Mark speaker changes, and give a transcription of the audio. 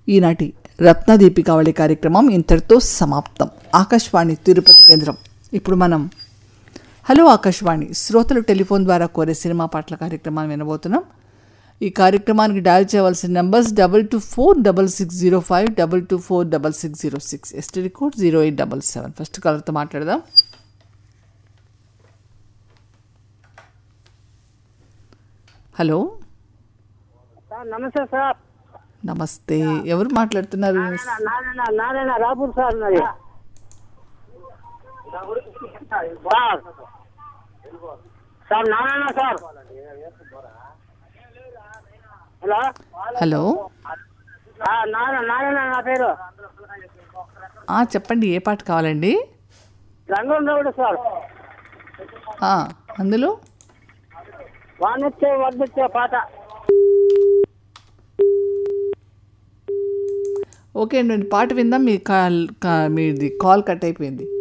Speaker 1: ఈనాటి రత్నదీపికావళి కార్యక్రమం ఇంతటితో సమాప్తం ఆకాశవాణి తిరుపతి కేంద్రం ఇప్పుడు మనం హలో ఆకాశవాణి శ్రోతలు టెలిఫోన్ ద్వారా కోరే సినిమా పాటల కార్యక్రమాన్ని వినబోతున్నాం ఈ కార్యక్రమానికి డయల్ చేయవలసిన numbers double two four double six zero five double two four double six zero six STD code zero eight double seven first కాలర్తో మాట్లాడదాం హలో
Speaker 2: సార్ నమస్తే సార్
Speaker 1: నమస్తే ఎవరు మాట్లాడుతున్నారు
Speaker 2: నారాయణ నారాయణ రాపూర్ సార్ మరి sir sir Narayana sir hello
Speaker 1: hello
Speaker 2: ఆ, నారాయణ నారాయణ నా పేరు
Speaker 1: ఆ, చెప్పండి ఏ పాట కావాలండి
Speaker 2: రంగం రౌడు సార్
Speaker 1: ఆ, అందులో
Speaker 2: వానొచ్చే వద్దొచ్చే పాట
Speaker 1: ఓకే అండి పాట విందాం మీ కాల్ కా- మీది కాల్ కట్ అయిపోయింది